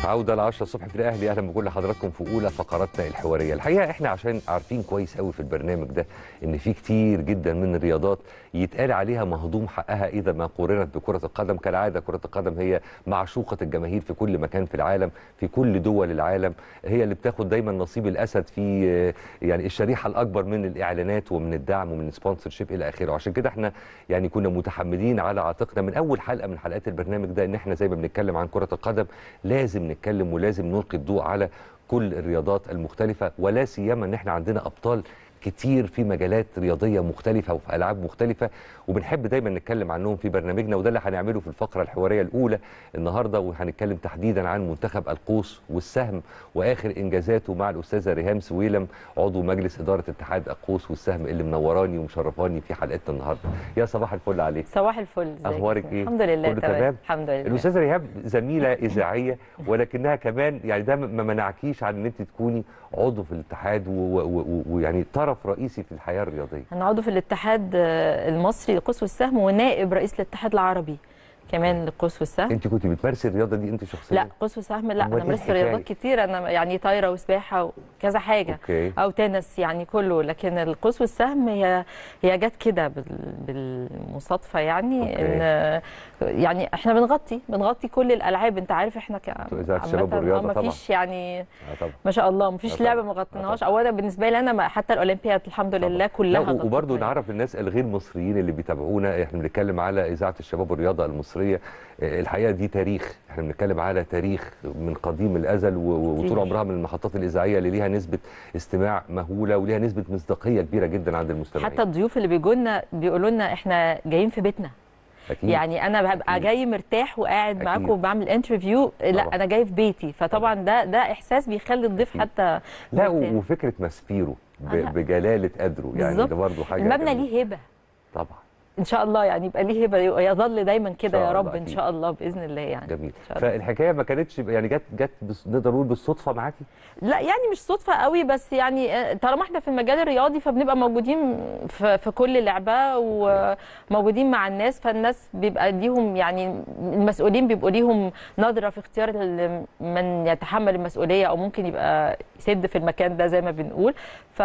عودة ل 10 الصبح في الأهلي أهلا بكل حضراتكم في أولى فقراتنا الحوارية الحقيقة إحنا عشان عارفين كويس قوي في البرنامج ده إن في كتير جدا من الرياضات يتقال عليها مهضوم حقها إذا ما قورنت بكرة القدم كالعادة كرة القدم هي معشوقة الجماهير في كل مكان في العالم في كل دول العالم هي اللي بتاخد دايما نصيب الأسد في آه، يعني الشريحة الأكبر من الإعلانات ومن الدعم ومن السبونسرشيب إلى آخره عشان كده إحنا يعني كنا متحملين على عاتقنا من أول حلقة من حلقات البرنامج ده إن إحنا زي ما بنتكلم عن كرة القدم لازم نتكلم ولازم نلقي الضوء على كل الرياضات المختلفة ولا سيما ان احنا عندنا ابطال كتير في مجالات رياضيه مختلفه وفي العاب مختلفه وبنحب دايما نتكلم عنهم في برنامجنا وده اللي هنعمله في الفقره الحواريه الاولى النهارده وهنتكلم تحديدا عن منتخب القوس والسهم واخر انجازاته مع الاستاذه ريهام سويلم عضو مجلس اداره اتحاد القوس والسهم اللي منوراني ومشرفاني في حلقتنا النهارده يا صباح الفل عليك صباح الفل ازيك؟ أخبارك إيه؟ الحمد لله كله تمام؟ الحمد لله الاستاذه ريهام زميله اذاعيه ولكنها كمان يعني ده ما منعكيش عن ان انت تكوني عضو في الاتحاد و- و- و- ويعني طرف رئيسي في الحياه الرياضيه انا عضو في الاتحاد آه، المصري للقوس والسهم ونائب رئيس الاتحاد العربي كمان للقوس والسهم انت كنت بتمارسي الرياضه دي انت شخصيا لا قوس وسهم لا أمال انا إيه مارست الحكاية؟ رياضات كتير انا يعني طايره وسباحه وكذا حاجه اوكي او تنس يعني كله لكن القوس والسهم هي هي جت كده بال- بالمصادفه يعني أوكي. ان يعني احنا بنغطي بنغطي كل الالعاب انت عارف احنا ك انتوا إذاعة الشباب عامة، والرياضة ما طبعاً. فيش يعني آه طبعا ما شاء الله ما آه فيش طبعاً. لعبه ما آه غطيناهاش طبعاً. اولا بالنسبه لي انا ما- حتى الاولمبياد الحمد طبعاً. لله كلها لا وبرضه غطيتها يعني. نعرف الناس الغير مصريين اللي بيتابعونا احنا بنتكلم على اذاعه الشباب والرياضه المصريه آه، الحقيقه دي تاريخ احنا بنتكلم على تاريخ من قديم الازل و- و- وطول كتير. عمرها من المحطات الاذاعيه اللي ليها نسبه استماع مهوله وليها نسبه مصداقيه كبيره جدا عند المستمعين حتى الضيوف اللي بيجوا لنا بيقولوا لنا احنا جايين في بيتنا أكيد. يعني انا ببقى أكيد. جاي مرتاح وقاعد أكيد. معاكم وبعمل انترفيو لا طبعاً. انا جاي في بيتي فطبعا ده ده احساس بيخلي الضيف أكيد. حتى لا مرتاح. و- وفكره ماسبيرو ب- آه، لا. بجلاله قدره يعني بالظبط. ده برضه حاجه المبنى جميلة. ليه هبه طبعا ان شاء الله يعني يبقى ليه هبه يظل دايما كده شاء يا الله رب ان أكيد. شاء الله باذن الله يعني جميل إن شاء الله. فالحكايه ما كانتش يعني جت جت بس- نقدر نقول بالصدفه معاكي لا يعني مش صدفه قوي بس يعني آه، طالما احنا في المجال الرياضي فبنبقى موجودين في, في كل لعبه وموجودين مع الناس فالناس بيبقى ليهم يعني المسؤولين بيبقوا ليهم نظره في اختيار ال- من يتحمل المسؤوليه او ممكن يبقى يسد في المكان ده زي ما بنقول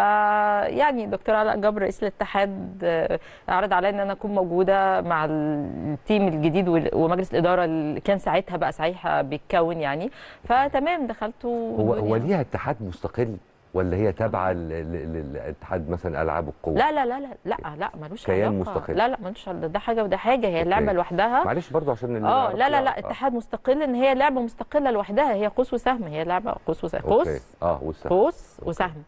فيعني دكتور علاء جبر رئيس الاتحاد آه، عرض عليا ان انا اكون موجوده مع التيم الجديد وال- ومجلس الاداره اللي كان ساعتها بقى ساعتها بيتكون يعني فتمام دخلت هو هو والدنيا- ليها اتحاد مستقل ولا هي تابعه ل- ل- للاتحاد مثلا العاب القوه لا لا لا لا لا لا ملوش كيان علاقه مستقل. لا لا ملوش علاقة. ده حاجه وده حاجه هي أوكي. لعبه لوحدها معلش برضو عشان اللي اه يعرف لا لا يعرف. لا اتحاد مستقل ان هي لعبه مستقله لوحدها هي قوس وسهم هي لعبه قوس وسهم أوكي. قوس اه والسهم قوس أوكي. وسهم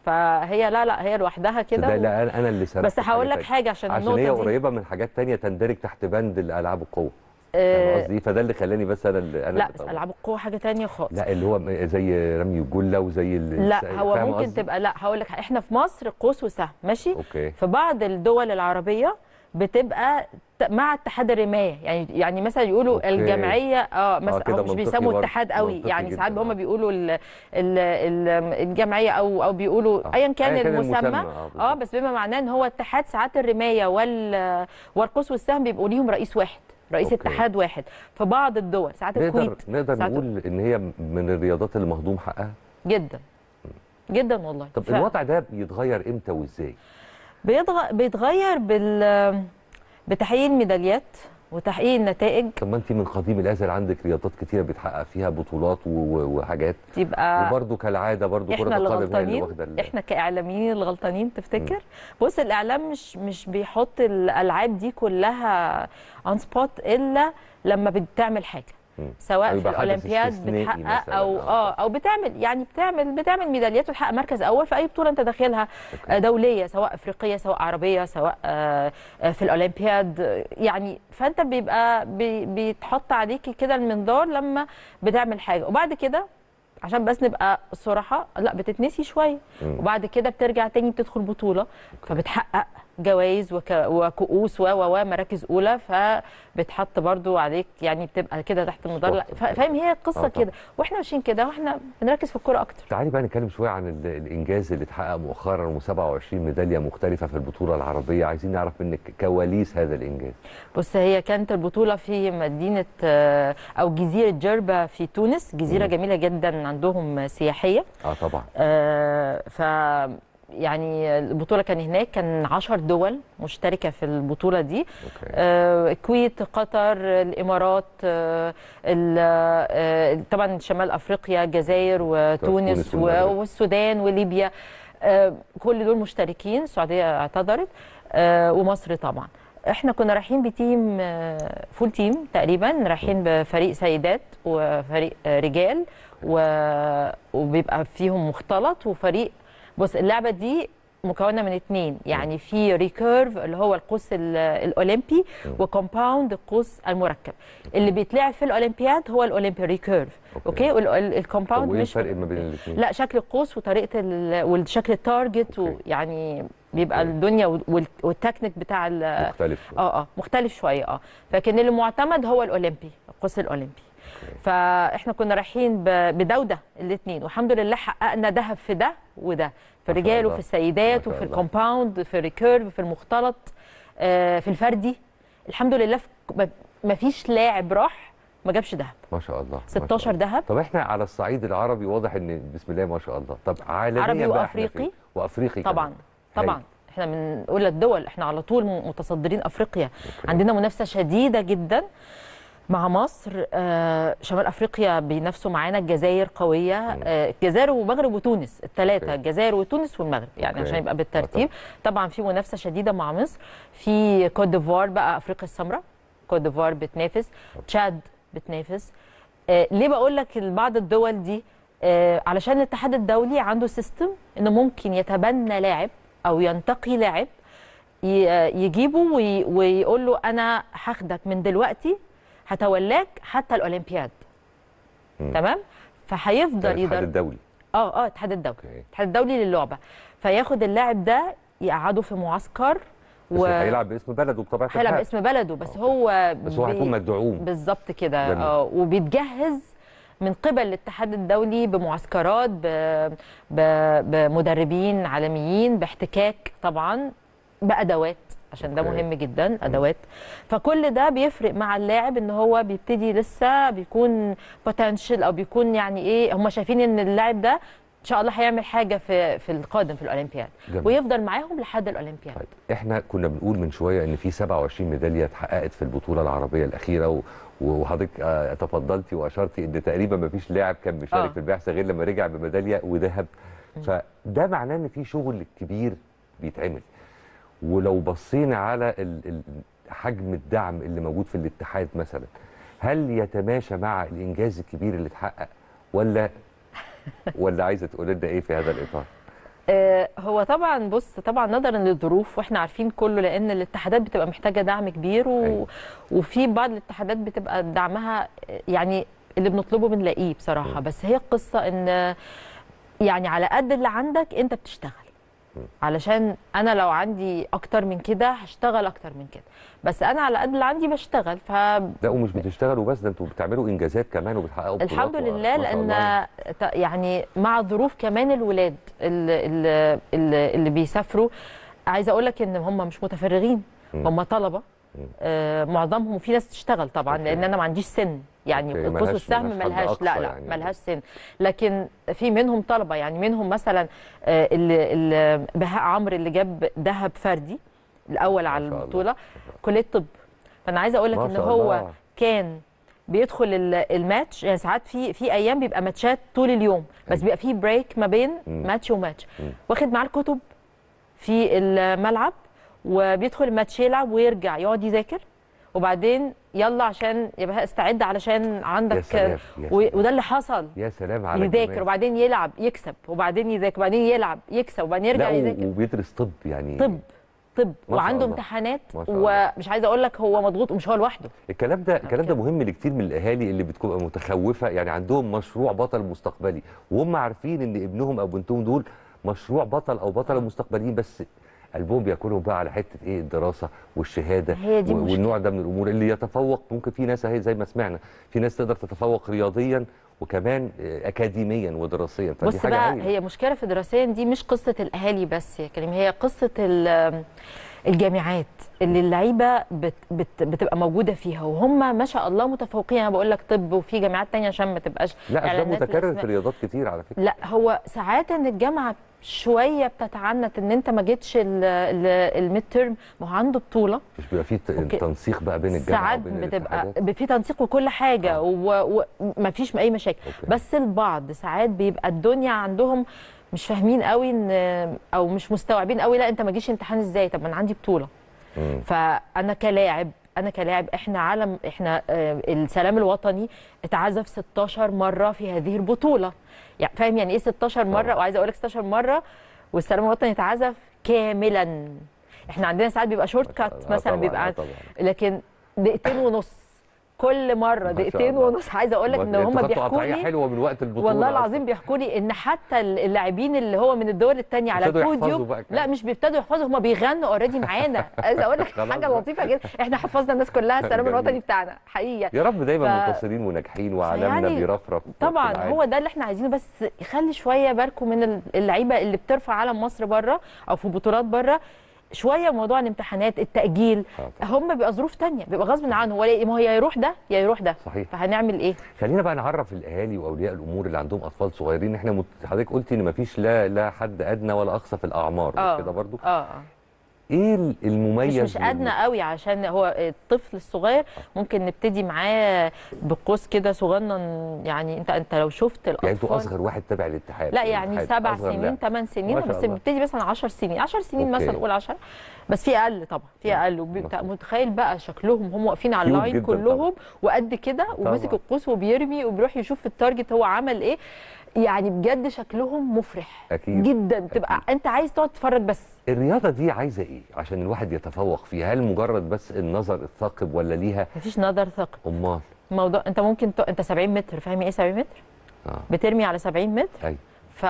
فهي لا لا هي لوحدها كده ده و... لا انا أنا اللي سرحت بس في هقول لك تانية. حاجه عشان, عشان النقطه هي دي قريبه من حاجات تانية تندرج تحت بند الالعاب القوه فاهم آه قصدي فده اللي خلاني بس انا اللي انا لا اللي بس طبعا. العاب القوه حاجه تانية خالص لا اللي هو زي رمي الجله وزي ال- لا هو فاهم ممكن قصدي؟ تبقى لا هقول لك احنا في مصر قوس وسهم ماشي اوكي في بعض الدول العربيه بتبقى ت- مع اتحاد الرمايه يعني يعني مثلا يقولوا أوكي. الجمعيه اه مثلا كده هو مش منطقي بيسموا برضه، اتحاد قوي منطقي يعني ساعات جداً، هم آه. بيقولوا ال ال ال الجمعيه او او بيقولوا آه. ايا كان أيا المسمى آه، اه بالظبط. بس بما معناه ان هو اتحاد ساعات الرمايه وال والقوس والسهم بيبقوا ليهم رئيس واحد رئيس أوكي. اتحاد واحد في بعض الدول ساعات نقدر الكويت نقدر ساعات- نقول ان هي من الرياضات اللي مهضوم حقها جدا جدا والله طب ف- الوضع ده بيتغير امتى وازاي بيتغ... بيتغير بال بتحقيق الميداليات وتحقيق النتائج طب ما انت من قديم الازل عندك رياضات كتيره بيتحقق فيها بطولات و- و- وحاجات تبقى وبرده كالعاده برده كره احنا اللي القدم هي اللي غلطانين واخده ال- احنا كاعلاميين الغلطانين تفتكر بص الاعلام مش مش بيحط الالعاب دي كلها اون سبوت الا لما بتعمل حاجه مم. سواء أو في يبقى حدث الاولمبياد استثنائي بتحقق مثلاً، او آه. اه او بتعمل يعني بتعمل بتعمل ميداليات وتحقق مركز اول في اي بطوله انت داخلها أوكي. آه، دوليه سواء افريقيه سواء عربيه سواء آه، آه، في الاولمبياد آه، يعني فانت بيبقى بي- بيتحط عليكي كده المنظار لما بتعمل حاجه وبعد كده عشان بس نبقى صراحه لا بتتنسي شويه مم. وبعد كده بترجع تاني بتدخل بطوله فبتحقق جوائز وك... وكؤوس و و و مراكز اولى فبتحط برضو عليك يعني بتبقى كده تحت المدار لا، فا- فاهم هي آه القصه طبعا. كده واحنا ماشيين كده واحنا بنركز في الكوره اكتر تعالي بقى نتكلم شويه عن ال- الانجاز اللي اتحقق مؤخرا و27 ميداليه مختلفه في البطوله العربيه عايزين نعرف منك كواليس هذا الانجاز بص هي كانت البطولة في مدينة آه، أو جزيرة جربة في تونس جزيرة مم. جميلة جدا عندهم سياحية اه طبعا آه، ف يعني البطولة كان هناك كان عشر دول مشتركة في البطولة دي اوكي آه، الكويت قطر الإمارات آه، ال- آه، طبعا شمال أفريقيا الجزائر تونس وتونس والمغرب. و- والسودان وليبيا آه، كل دول مشتركين السعودية اعتذرت آه، ومصر طبعا احنا كنا رايحين بتيم آه، فول تيم تقريبا رايحين بفريق سيدات وفريق آه، رجال و- وبيبقى فيهم مختلط وفريق بص اللعبه دي مكونه من اتنين يعني في ريكيرف اللي هو القوس ال- الاولمبي وكومباوند القوس المركب اللي بيتلعب في الاولمبياد هو الاولمبي ريكيرف أوكي. اوكي طب والكومباوند وايه مش الفرق ما بين الاثنين لا شكل القوس وطريقه ال- والشكل التارجت أوكي. يعني بيبقى أوكي. الدنيا وال- والتكنيك بتاع ال- مختلف شوية. اه اه مختلف شويه اه لكن اللي معتمد هو الاولمبي القوس الاولمبي فاحنا كنا رايحين ب- بدوده الاثنين والحمد لله حققنا ذهب في ده وده في ما شاء الرجال الله. وفي السيدات ما شاء وفي الله. الكومباوند في الريكيرف في المختلط آه في الفردي الحمد لله في- ما- ما فيش لاعب راح ما جابش ذهب ما شاء الله ما شاء 16 الله. ذهب طب احنا على الصعيد العربي واضح ان بسم الله ما شاء الله طب عالميا عربي بقى إحنا وأفريقي. فين؟ وافريقي طبعا كمان. طبعا هايل. احنا من اولى الدول احنا على طول متصدرين افريقيا أوكي. عندنا منافسه شديده جدا مع مصر آه، شمال افريقيا بينافسوا معانا الجزائر قويه آه، الجزائر والمغرب وتونس الثلاثه أوكي. الجزائر وتونس والمغرب يعني أوكي. عشان يبقى آه، بالترتيب طبعا في منافسه شديده مع مصر في كوت ديفوار بقى افريقيا السمراء كوت ديفوار بتنافس تشاد بتنافس آه، ليه بقول لك بعض الدول دي آه، علشان الاتحاد الدولي عنده سيستم انه ممكن يتبنى لاعب او ينتقي لاعب ي- يجيبه وي- ويقول له انا هاخدك من دلوقتي هتولاك حتى الاولمبياد مم. تمام ده فهيفضل الاتحاد يدرب الدولي اه اه الاتحاد الدولي اوكي الاتحاد الدولي للعبه فياخد اللاعب ده يقعده في معسكر بس هيلعب باسم بلده بطبيعه هيلعب الحال اسم بلده بس أوكي. هو بس هو بي- هيكون مدعوم بالظبط كده جميل. اه وبيتجهز من قبل الاتحاد الدولي بمعسكرات ب... ب... بمدربين عالميين باحتكاك طبعا بادوات عشان ده أوكي. مهم جدا ادوات فكل ده بيفرق مع اللاعب ان هو بيبتدي لسه بيكون بوتنشال او بيكون يعني ايه هم شايفين ان اللاعب ده ان شاء الله هيعمل حاجه في في القادم في الاولمبياد جميل. ويفضل معاهم لحد الاولمبياد طيب احنا كنا بنقول من شويه ان في 27 ميداليه اتحققت في البطوله العربيه الاخيره و... وحضرتك آه، تفضلتي واشرتي ان تقريبا ما فيش لاعب كان مشارك آه. في البعثه غير لما رجع بميداليه وذهب فده معناه ان في شغل كبير بيتعمل ولو بصينا على ال... ال... حجم الدعم اللي موجود في الاتحاد مثلا هل يتماشى مع الانجاز الكبير اللي اتحقق ولا ولا عايزه تقول لنا ايه في هذا الاطار؟ آه، هو طبعا بص طبعا نظرا للظروف واحنا عارفين كله لان الاتحادات بتبقى محتاجه دعم كبير و... أيوة. وفي بعض الاتحادات بتبقى دعمها آه، يعني اللي بنطلبه بنلاقيه بصراحه م. بس هي القصه ان يعني على قد اللي عندك انت بتشتغل علشان انا لو عندي اكتر من كده هشتغل اكتر من كده بس انا على قد اللي عندي بشتغل ف لا ومش بتشتغلوا بس ده انتوا بتعملوا انجازات كمان وبتحققوا بطولات الحمد و- لله ما شاء الله. لان ت- يعني مع ظروف كمان الولاد اللي, اللي, اللي, اللي بيسافروا عايزه اقول لك ان هم مش متفرغين مم. هم طلبه مم. آه معظمهم وفي ناس تشتغل طبعا أوكي. لان انا ما عنديش سن يعني أوكي، القوس ملهاش- والسهم ملهاش حد ملهاش أقصى لا لا يعني. ملهاش سن لكن في منهم طلبه يعني منهم مثلا آه اللي, اللي بهاء عمرو اللي جاب ذهب فردي الاول على ما شاء الله. البطوله كليه طب فانا عايزه اقول لك ما ان شاء هو الله. كان بيدخل ال- الماتش يعني ساعات في في ايام بيبقى ماتشات طول اليوم بس أيوة. بيبقى في بريك ما بين مم. ماتش وماتش مم. واخد معاه الكتب في الملعب وبيدخل الماتش يلعب ويرجع يقعد يذاكر وبعدين يلا عشان يبقى استعد علشان عندك يا سلام يا و- سلام, وده اللي حصل يا سلام على يذاكر الجمال. وبعدين يلعب يكسب وبعدين يذاكر وبعدين يلعب يكسب وبعدين يرجع لا و- يذاكر وبيدرس طب يعني طب طب ما شاء وعنده الله. امتحانات ما شاء الله. ومش عايزه اقول لك هو مضغوط ومش هو لوحده الكلام ده الكلام ده كده. مهم لكتير من الاهالي اللي بتبقى متخوفه يعني عندهم مشروع بطل مستقبلي وهم عارفين ان ابنهم او بنتهم دول مشروع بطل او بطله مستقبليين بس قلبهم بياكلهم بقى على حته ايه الدراسه والشهاده هي دي و- المشكلة. والنوع ده من الامور اللي يتفوق ممكن في ناس اهي زي ما سمعنا في ناس تقدر تتفوق رياضيا وكمان آه، اكاديميا ودراسيا فدي بص حاجه بقى هايلة. هي مشكله في دراسيا دي مش قصه الاهالي بس يا كريم هي قصه ال- الجامعات اللي اللعيبه بت بت بتبقى موجوده فيها وهم ما شاء الله متفوقين انا بقول لك طب وفي جامعات تانية عشان ما تبقاش لا ده إعلانات متكرر الأسماء. في رياضات كتير على فكره لا هو ساعات ان الجامعه شويه بتتعنت ان انت ما جيتش الميد تيرم ما هو عنده بطوله مش بيبقى في ت- أوكي. تنسيق بقى بين الجامعه ساعات وبين بتبقى الاتحادات في تنسيق وكل حاجه آه. وما فيش اي مشاكل أوكي. بس البعض ساعات بيبقى الدنيا عندهم مش فاهمين قوي ان او مش مستوعبين قوي لا انت ما جيش امتحان ازاي طب ما انا عندي بطوله مم. فانا كلاعب انا كلاعب احنا عالم احنا آه، السلام الوطني اتعزف 16 مره في هذه البطوله يعني فاهم يعني ايه 16 مره طبعا. وعايزه اقول لك 16 مره والسلام الوطني اتعزف كاملا احنا عندنا ساعات بيبقى شورت كات آه مثلا طبعاً، بيبقى آه عن- طبعاً. لكن دقيقتين ونص كل مره شاء دقيقتين الله. ونص عايزه اقول لك ان انتوا هم خدتوا بيحكوا قطعية لي حلوه من وقت البطوله والله أصلاً. العظيم بيحكوا لي ان حتى اللاعبين اللي هو من الدول الثانيه على ابتدوا يحفظوا البوديوم بقى كمان. لا مش بيبتدوا يحفظوا هم بيغنوا اوريدي معانا عايزه اقول لك خلاص حاجه بقى. لطيفه جدا احنا حفظنا الناس كلها السلام جميل. الوطني بتاعنا حقيقه يا رب دايما ف- منتصرين وناجحين وعالمنا فيعني بيرفرف في طبعا العالم. هو ده اللي احنا عايزينه بس يخلي شويه بالكم من اللعيبه اللي بترفع علم مصر بره او في بطولات بره شويه موضوع الامتحانات التاجيل آه طبعاً. هم بيبقى ظروف تانية بيبقى غصب عنه ولا ما هو يا يروح ده يا يروح ده صحيح. فهنعمل ايه خلينا بقى نعرف الاهالي واولياء الامور اللي عندهم اطفال صغيرين احنا مت... حضرتك قلتي ان مفيش لا لا حد ادنى ولا اقصى في الاعمار اه كده برضو اه اه ايه ال- مش المميز مش لل- ادنى قوي عشان هو الطفل الصغير ممكن نبتدي معاه بقوس كده صغنن يعني انت انت لو شفت الاطفال يعني انتوا اصغر واحد تابع للاتحاد لا يعني الاتحاد سبع أصغر سنين لاعب. ثمان سنين ما شاء بس الله. بنبتدي مثلا 10 سنين 10 سنين أوكي. مثلا نقول 10 بس في اقل طبعا في اقل وبت- مفهوم. متخيل بقى شكلهم هم واقفين على كيوت اللاين جداً كلهم وقد كده وماسك طبعاً. القوس وبيرمي وبيروح يشوف في التارجت هو عمل ايه يعني بجد شكلهم مفرح أكيد. جدا تبقى أكيد. انت عايز تقعد تتفرج بس الرياضه دي عايزه ايه عشان الواحد يتفوق فيها هل مجرد بس النظر الثاقب ولا ليها مفيش نظر ثقل امال موضوع انت ممكن ت... انت 70 متر فاهم ايه 70 متر اه بترمي على 70 متر ايوه ف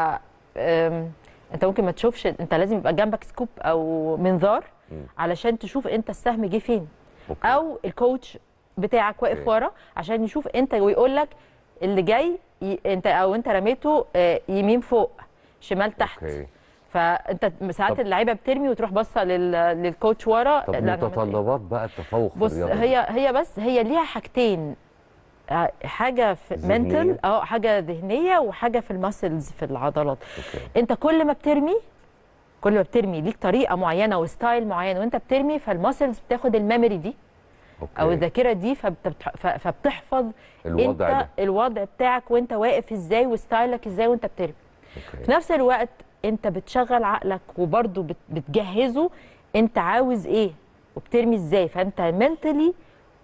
أم، انت ممكن ما تشوفش انت لازم يبقى جنبك سكوب او منظار مم. علشان تشوف انت السهم جه فين أوكي. او الكوتش بتاعك واقف أوكي. ورا عشان يشوف انت ويقول لك اللي جاي ي... انت او انت رميته آه، يمين فوق شمال تحت اوكي فانت ساعات طب- اللعيبه بترمي وتروح باصه لل... للكوتش ورا طب لا، أنا عملت إيه؟ متطلبات بقى التفوق في بص الرياضه دي. هي هي بس هي ليها حاجتين آه، حاجه في ذهنية؟ منتل اه حاجه ذهنيه وحاجه في الماسلز في العضلات اوكي انت كل ما بترمي كل ما بترمي ليك طريقه معينه وستايل معين وانت بترمي فالماسلز بتاخد الميموري دي اوكي او الذاكره دي فبتبت- ف- فبتحفظ الوضع انت ده الوضع بتاعك وانت واقف ازاي وستايلك ازاي وانت بترمي في اوكي نفس الوقت انت بتشغل عقلك وبرضه بت- بتجهزه انت عاوز ايه وبترمي ازاي فانت منتلي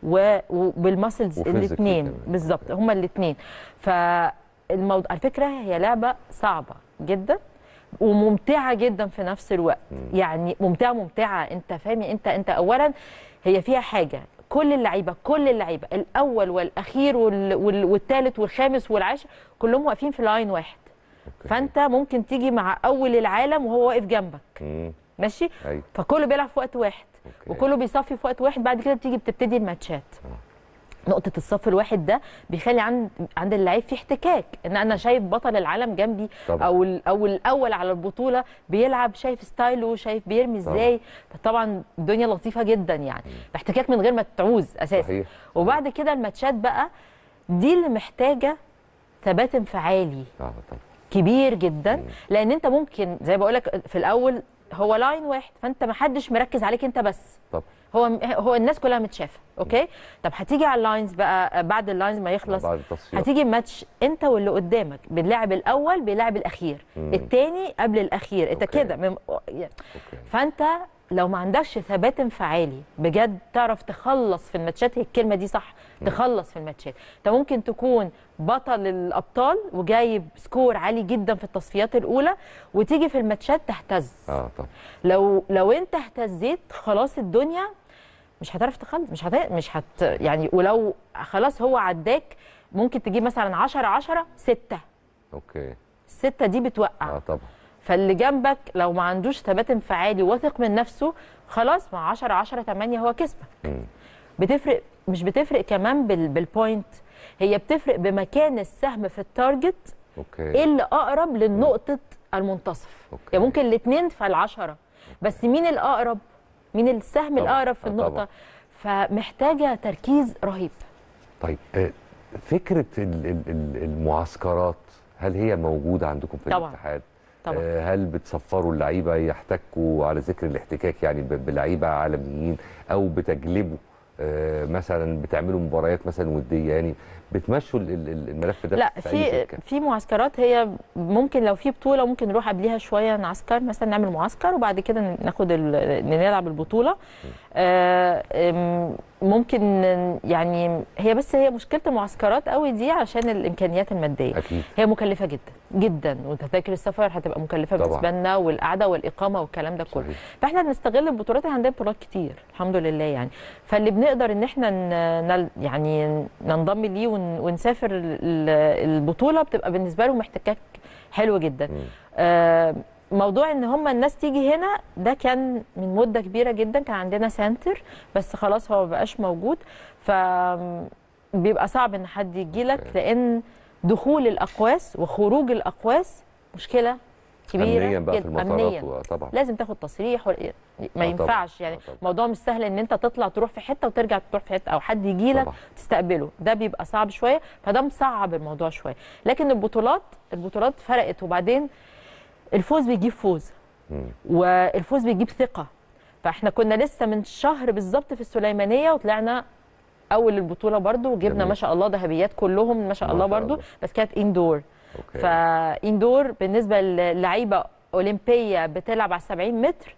وبالماسلز وphysically الاثنين كمان. بالظبط هما الاثنين فالموضوع على فكره هي لعبه صعبه جدا وممتعه جدا في نفس الوقت يعني ممتعه ممتعه انت فاهم انت انت اولا هي فيها حاجه كل اللعيبه كل اللعيبه الاول والاخير وال- وال- والثالث والخامس والعاشر كلهم واقفين في لاين واحد أوكي. فانت ممكن تيجي مع اول العالم وهو واقف جنبك مم. ماشي ايوه فكله بيلعب في وقت واحد أوكي. وكله بيصفي في وقت واحد بعد كده بتيجي بتبتدي الماتشات نقطة الصف الواحد ده بيخلي عند عند اللعيب في احتكاك ان انا شايف بطل العالم جنبي طبعا. او ال- او الاول على البطولة بيلعب شايف ستايله شايف بيرمي ازاي فطبعا الدنيا لطيفة جدا يعني احتكاك من غير ما تعوز اساسا صحيح. وبعد كده الماتشات بقى دي اللي محتاجة ثبات انفعالي اه طبعا كبير جدا لان انت ممكن زي ما بقول لك في الاول هو لاين واحد فانت ما حدش مركز عليك انت بس طبعا هو هو الناس كلها متشافه اوكي طب هتيجي على اللاينز بقى بعد اللاينز ما يخلص بعد التصفيات هتيجي ماتش انت واللي قدامك بنلعب الاول بيلعب الاخير مم. التاني قبل الاخير انت أوكي. كده من... اوكي فانت لو ما عندكش ثبات انفعالي بجد تعرف تخلص في الماتشات هي الكلمه دي صح تخلص في الماتشات انت ممكن تكون بطل الابطال وجايب سكور عالي جدا في التصفيات الاولى وتيجي في الماتشات تهتز اه طبعا لو لو انت اهتزيت خلاص الدنيا مش هتعرف تخلص مش هت... مش هت يعني ولو خلاص هو عداك ممكن تجيب مثلا 10 10 6 اوكي الستة دي بتوقع اه طبعا فاللي جنبك لو ما عندوش ثبات انفعالي واثق من نفسه خلاص مع 10 10 8 هو كسبك مم. بتفرق مش بتفرق كمان بال بالبوينت هي بتفرق بمكان السهم في التارجت اوكي ايه اللي اقرب للنقطه المنتصف أوكي. يعني ممكن الاثنين في العشرة بس مين الاقرب مين السهم طبعاً. الاقرب في آه، النقطه طبعاً. فمحتاجه تركيز رهيب طيب آه، فكره ال- ال- ال- المعسكرات هل هي موجوده عندكم في طبعاً. الاتحاد؟ طبعا آه، هل بتسفروا اللعيبه يحتكوا على ذكر الاحتكاك يعني ب- بلعيبه عالميين او بتجلبوا آه، مثلا بتعملوا مباريات مثلا وديه يعني بتمشوا ال- ال- الملف ده لا في أي في سكة؟ في معسكرات هي ممكن لو في بطوله ممكن نروح قبليها شويه نعسكر مثلا نعمل معسكر وبعد كده ناخد ال- نلعب البطوله آه، أم، ممكن يعني هي بس هي مشكله المعسكرات قوي دي عشان الامكانيات الماديه اكيد هي مكلفه جدا جدا وتذاكر السفر هتبقى مكلفه طبعاً. بالنسبه لنا والقعده والاقامه والكلام ده كله صحيح. فاحنا بنستغل البطولات احنا عندنا بطولات كتير الحمد لله يعني فاللي بنقدر ان احنا ن- نل يعني ننضم ليه ون- ونسافر ال- ال- البطوله بتبقى بالنسبه لهم احتكاك حلو جدا مم. آه، موضوع ان هم الناس تيجي هنا ده كان من مده كبيره جدا كان عندنا سنتر بس خلاص هو ما بقاش موجود ف بيبقى صعب ان حد يجي لك أوكي. لان دخول الاقواس وخروج الاقواس مشكله كبيره امنيا بقى في جداً. المطارات أمنياً. و- طبعا لازم تاخد تصريح وال- ما طبعاً. ينفعش يعني آه طبعاً. الموضوع مش سهل ان انت تطلع تروح في حته وترجع تروح في حته او حد يجي لك طبعاً. تستقبله ده بيبقى صعب شويه فده مصعب الموضوع شويه لكن البطولات البطولات فرقت وبعدين الفوز بيجيب فوز مم. والفوز بيجيب ثقه فاحنا كنا لسه من شهر بالظبط في السليمانيه وطلعنا اول البطوله برضو وجبنا جميل. ما شاء الله ذهبيات كلهم ما شاء ما الله شاء برضو الله. بس كانت اندور اوكي فاندور بالنسبه للعيبه اولمبيه بتلعب على 70 متر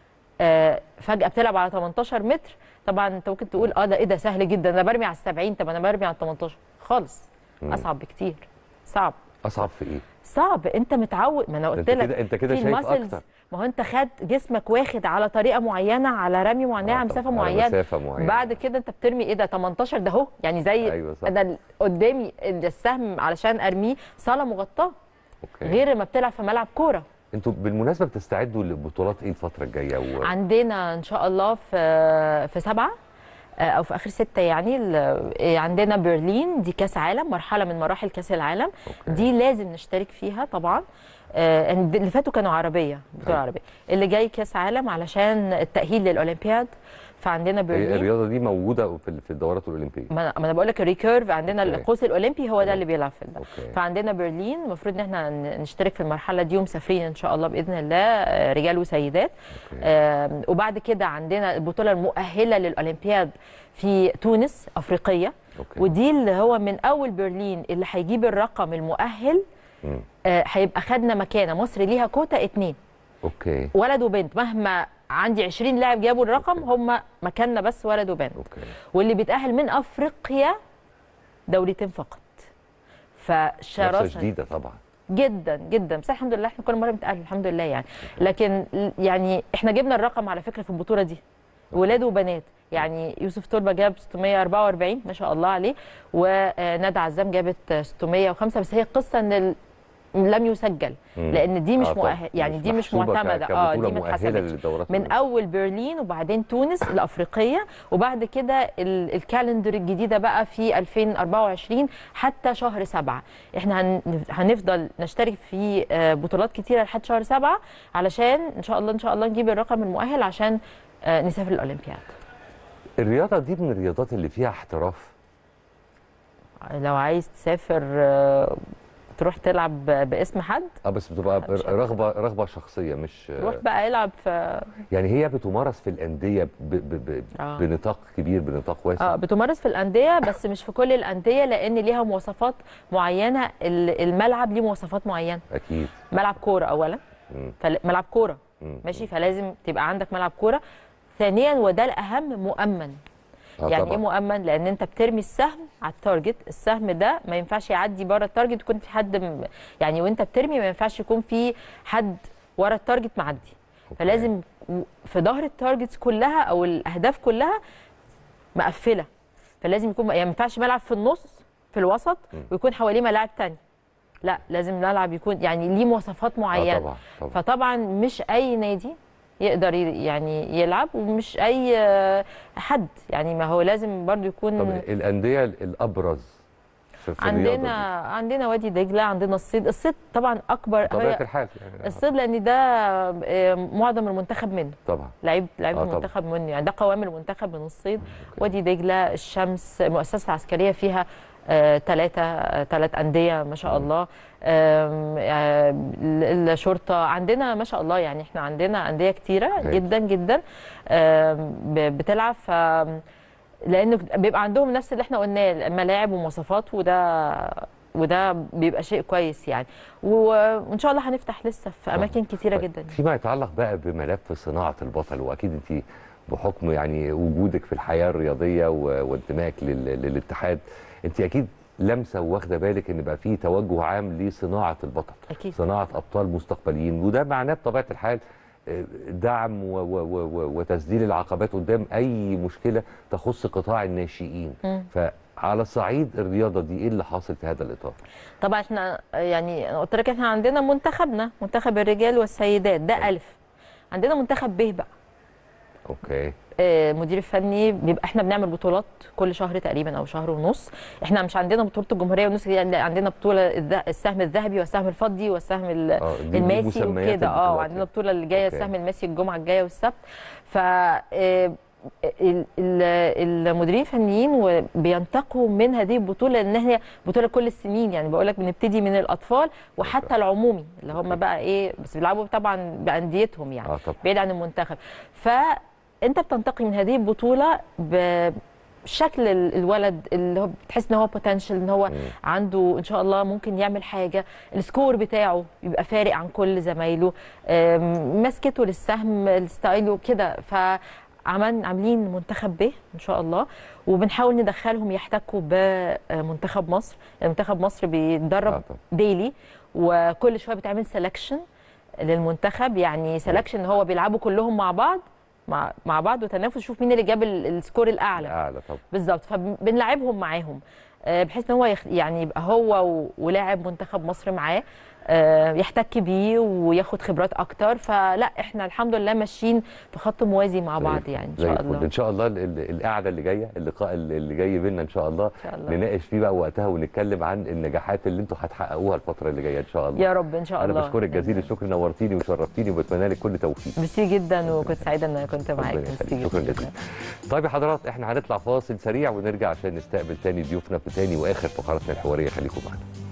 آه، فجاه بتلعب على 18 متر طبعا انت ممكن تقول اه ده ايه ده سهل جدا انا برمي على 70 طب انا برمي على 18 خالص مم. اصعب بكتير صعب اصعب في ايه؟ صعب انت متعود ما انا ده قلت انت لك كده انت كده في شايف الماسلز اكتر ما هو انت خد جسمك واخد على طريقه معينه على رمي معينه آه على طبعاً، مسافه على معينه مسافه معينه بعد كده انت بترمي ايه ده 18 ده اهو يعني زي ايوه صح انا ال- قدامي السهم علشان ارميه صاله مغطاه اوكي غير ما بتلعب في ملعب كوره انتوا بالمناسبه بتستعدوا لبطولات ايه الفتره الجايه و... عندنا ان شاء الله في في سبعه آه، او في اخر سته يعني ال- آه، عندنا برلين دي كاس عالم مرحله من مراحل كاس العالم أوكي. دي لازم نشترك فيها طبعا آه، اللي فاتوا كانوا عربيه بطوله أيوة. عربيه اللي جاي كاس عالم علشان التاهيل للاولمبياد فعندنا هي برلين الرياضه دي موجوده في في الدورات الاولمبيه ما أنا- ما انا بقول لك الريكيرف عندنا أوكي. القوس الاولمبي هو ده تمام. اللي بيلعب في ده اوكي فعندنا برلين المفروض ان احنا ن- نشترك في المرحله دي ومسافرين ان شاء الله باذن الله آه، رجال وسيدات اوكي آم، وبعد كده عندنا البطوله المؤهله للاولمبياد في تونس افريقيه اوكي ودي اللي هو من اول برلين اللي هيجيب الرقم المؤهل مم. آه، هيبقى خدنا مكانه مصر ليها كوتا اتنين اوكي ولد وبنت مهما عندي 20 لاعب جابوا الرقم أوكي. هم مكاننا بس ولد وبنت اوكي واللي بيتاهل من افريقيا دولتين فقط منافسه فشراسه شديده طبعا جدا جدا بس الحمد لله احنا كل مره بنتاهل الحمد لله يعني لكن يعني احنا جبنا الرقم على فكره في البطوله دي ولاد وبنات يعني يوسف تربه جاب 644 ما شاء الله عليه وندى عزام جابت 605 بس هي القصه ان ال- لم يسجل مم. لان دي مش آه طبعاً. مؤهل يعني دي مش محسوبة ك- معتمده اه كبطولة دي ما مؤهلة اتحسبتش للدورات من الأولمبية. اول برلين وبعدين تونس الافريقيه وبعد كده ال- الكالندر الجديده بقى في 2024 حتى شهر سبعة احنا هن- هنفضل نشترك في آه، بطولات كتيره لحد شهر سبعة علشان ان شاء الله ان شاء الله نجيب الرقم المؤهل عشان آه، نسافر الاولمبياد الرياضه دي من الرياضات اللي فيها احتراف لو عايز تسافر آه، تروح تلعب ب- باسم حد اه بس بتبقى مش عارفة. رغبه رغبه شخصيه مش روح بقى العب في يعني هي بتمارس في الانديه ب... ب... ب... آه. بنطاق كبير بنطاق واسع اه بتمارس في الانديه بس مش في كل الانديه لان ليها مواصفات معينه ال- الملعب ليه مواصفات معينه اكيد ملعب كوره اولا مم. فل- ملعب كوره مم. ماشي فلازم تبقى عندك ملعب كوره ثانيا وده الاهم مؤمن آه يعني طبعاً. ايه مؤمن لان انت بترمي السهم على التارجت السهم ده ما ينفعش يعدي بره التارجت يكون في حد م... يعني وانت بترمي ما ينفعش يكون في حد ورا التارجت معدي أوكي. فلازم و- في ظهر التارجتس كلها او الاهداف كلها مقفله فلازم يكون يعني ما ينفعش ملعب في النص في الوسط م. ويكون حواليه ملاعب تانية لا لازم الملعب يكون يعني ليه مواصفات معينه آه طبعا طبعا فطبعا مش اي نادي يقدر ي- يعني يلعب ومش اي آه، حد يعني ما هو لازم برضو يكون طب الانديه الابرز في في عندنا الرياضة عندنا وادي دجله عندنا الصيد الصيد طبعا اكبر دي طبيعه هي الحال يعني الصيد لان ده آه، معظم المنتخب منه طبعا لعيب لعيب آه طبعا. المنتخب منه يعني ده قوام المنتخب من الصيد أوكي. وادي دجله الشمس المؤسسه العسكريه فيها ثلاثة ثلاث أندية ما شاء مم. الله آم، آه، ال- الشرطة عندنا ما شاء الله يعني احنا عندنا أندية كتيرة هايل. جدا جدا آم، ب- بتلعب ف لأنه بيبقى عندهم نفس اللي احنا قلناه ملاعب ومواصفات وده وده بيبقى شيء كويس يعني و- وإن شاء الله هنفتح لسه في أماكن كتيرة طيب، جدا فيما يتعلق بقى بملف صناعه البطل واكيد انت بحكم يعني وجودك في الحياه الرياضيه و- وانتمائك لل- للاتحاد انت اكيد لمسه واخده بالك ان بقى في توجه عام لصناعه البطل أكيد صناعه ابطال مستقبليين وده معناه بطبيعه الحال آه، دعم و- و- و- و- وتسديد العقبات قدام اي مشكله تخص قطاع الناشئين مم. فعلى صعيد الرياضه دي ايه اللي حاصل في هذا الاطار؟ طبعا احنا يعني انا قلت لك احنا عندنا منتخبنا منتخب الرجال والسيدات ده الف عندنا منتخب ب بقى اوكي آه، المدير الفني بيبقى احنا بنعمل بطولات كل شهر تقريبا او شهر ونص احنا مش عندنا بطوله الجمهوريه ونص يعني عندنا بطوله الذ- السهم الذهبي والسهم الفضي والسهم ال- اه دي- دي الماسي مسميات وكده اه البطولات وعندنا يعني. البطوله اللي جايه أوكي. السهم الماسي الجمعه الجايه والسبت ف آه، ال- ال- المديرين الفنيين بينتقوا من هذه البطوله لان هي بطوله كل السنين يعني بقول لك بنبتدي من الاطفال وحتى العمومي اللي هم بقى ايه بس بيلعبوا طبعا بانديتهم يعني اه طبعا بعيد عن المنتخب فانت بتنتقي من هذه البطوله بشكل ال- الولد اللي هو بتحس ان هو بوتنشال ان هو مم. عنده ان شاء الله ممكن يعمل حاجه السكور بتاعه يبقى فارق عن كل زمايله أم، مسكته للسهم الستايل وكده ف عمل عاملين منتخب ب ان شاء الله وبنحاول ندخلهم يحتكوا بمنتخب مصر يعني منتخب مصر بيتدرب آه طبعا. ديلي وكل شويه بتعمل سelection للمنتخب يعني سelection هو بيلعبوا كلهم مع بعض مع مع بعض وتنافس شوف مين اللي جاب ال- السكور الاعلى اعلى طبعا بالظبط فبنلعبهم معاهم آه، بحيث ان هو يخ... يعني يبقى هو و... ولاعب منتخب مصر معاه آه، يحتك بيه وياخد خبرات اكتر فلا احنا الحمد لله ماشيين في خط موازي مع زي بعض الفل. يعني ان زي شاء الفل. الله ان شاء الله ال- ال- القعده اللي جايه اللقاء اللي اللي جاي بينا ان شاء الله ان شاء الله نناقش فيه بقى وقتها ونتكلم عن النجاحات اللي انتوا هتحققوها الفتره اللي جايه ان شاء الله يا رب ان شاء الله انا بشكرك جزيل الشكر نورتيني وشرفتيني وبتمنى لك كل توفيق ميرسي جدا وكنت سعيده ان انا كنت معاك ربنا ميرسي يخليك. شكرا جدا جزيلا طيب يا حضرات احنا هنطلع فاصل سريع ونرجع عشان نستقبل تاني ضيوفنا في تاني واخر فقراتنا الحواريه خليكم معانا